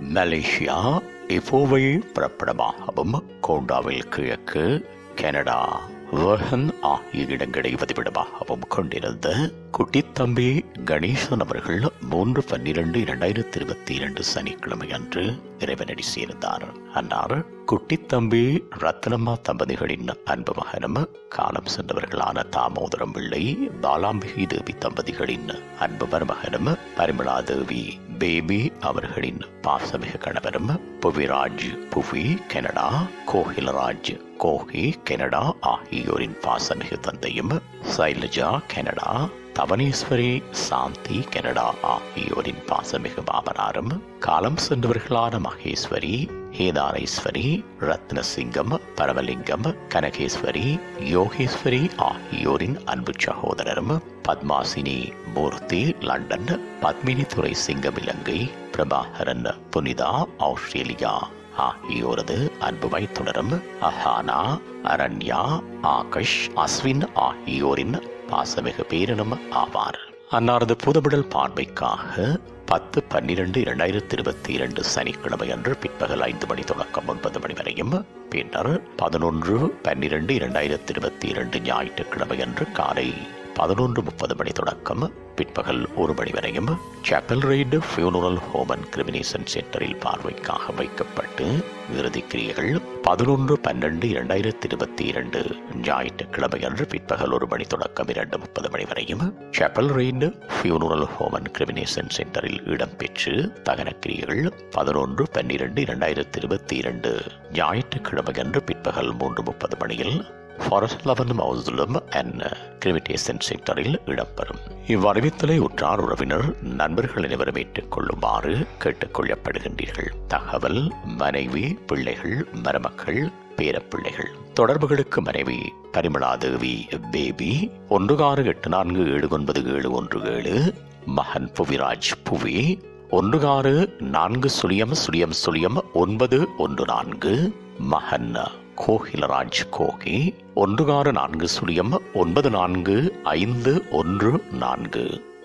Malaysia இப்போவை புறப்படமாகவும் Kondavil கிழக்கு Canada வர்ஹன் ஆகிய இடங்களை பதிவிடமாகவும் கொண்டிருந்த குட்டித்தம்பி கணேசன் அவர்கள் மூன்று பன்னிரண்டு இரண்டாயிரத்தி இருபத்தி இரண்டு சனிக்கிழமை அன்று இறைவனடி சேர்ந்தார் அன்னார் குட்டித்தம்பி ரத்னம்மா தம்பதிகளின் அன்பு மகனும் காலம் சென்றவர்களான தாமோதரம் பிள்ளை பாலாம்பிகை தேவி தம்பதிகளின் அன்பு மருமகனும் பரிமளா தேவி பேபி அவர்களின் பாசமிகு கணவரும் புவிராஜ் புவி கனடா கோகிலராஜ் கோகி கனடா ஆகியோரின் பாசமிகு தந்தையும் சைலஜா கனடா தவனேஸ்வரி சாந்தி கனடா ஆகியோரின் பாசமிகு மாமனாரும் காலம் சென்றவர்களான மகேஸ்வரி ஹேதாரேஸ்வரி ரத்னசிங்கம் பரமலிங்கம் கனகேஸ்வரி யோகேஸ்வரி ஆகியோரின் அன்பு சகோதரரும் பத்மாசினி மூர்த்தி லண்டன் பத்மினி துறை சிங்கம் இலங்கை பிரபாகரன் புனிதா ஆஸ்திரேலியா ஆகியோரது அன்புமை தொடரும் அஹானா அரண்யா ஆகஷ் அஸ்வின் ஆகியோரின் பாசமிகு பேரினம் ஆவார் அன்னாரது புதுவிடல் பார்வைக்காக பத்து பன்னிரண்டு இரண்டாயிரத்தி இருபத்தி இரண்டு சனிக்கிழமை அன்று பிற்பகல் ஐந்து மணி தொடக்கம் ஒன்பது மணி வரையும் பின்னர் பதினொன்று பன்னிரண்டு இரண்டாயிரத்தி இருபத்தி இரண்டு ஞாயிற்றுக்கிழமை அன்று காலை பதினொன்று முப்பது மணி தொடக்கம் பிற்பகல் ஒரு மணி வரையும் Chapel Ridge funeral home and cremation சென்டரில் பார்வைக்காக வைக்கப்பட்டு இறுதி கிரியைகள் பதினொன்று பன்னெண்டு இரண்டாயிரத்தி இருபத்தி இரண்டு ஞாயிற்றுக்கிழமை அன்று பிற்பகல் ஒரு மணி தொடக்கம் இரண்டு முப்பது மணி வரையும் Chapel Ridge funeral home and cremation சென்டரில் இடம்பெற்று தகன கிரியைகள் பதினொன்று பன்னிரண்டு இரண்டாயிரத்தி இருபத்தி இரண்டு ஞாயிற்றுக்கிழமை அன்று பிற்பகல் மூன்று முப்பது மணியில் Forest Lawn mausoleum and cremation சென்டரில் இடம்பெறும் இவ்வறிவித்தலை உற்றார் உறவினர் நண்பர்கள் அனைவரும் ஏற்றுக்கொள்ளுமாறு கேட்டுக்கொள்ளப்படுகின்றீர்கள் தகவல் மனைவி பிள்ளைகள் மருமக்கள் பேரப்பிள்ளைகள் தொடர்புகளுக்கு மனைவி பரிமளாதேவி பேபி ஒன்று ஆறு எட்டு நான்கு ஏழு ஒன்பது ஏழு ஒன்று ஏழு மகன் புவிராஜ் புவி ஒன்று ஆறு நான்கு சுழியம் சுழியம் சுழியம் ஒன்பது ஒன்று நான்கு மகன் கோகிலராஜ் கோகி ஒன்று ஆறு நான்கு சுழியம் ஒன்பது நான்கு ஐந்து ஒன்று நான்கு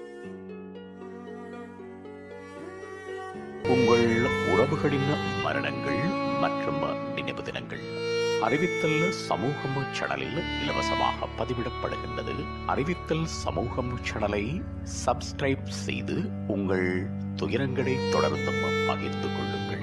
உங்கள் உறவுகளின் மரணங்கள் மற்றும் நினைவு தினங்கள் அறிவித்தல் சமூகம் சேனலில் இலவசமாக பதிவிடப்படுகின்றது அறிவித்தல் சமூகம் சேனலை சப்ஸ்கிரைப் செய்து உங்கள் துயரங்களை தொடர்ந்தும் பகிர்ந்து கொள்ளுங்கள்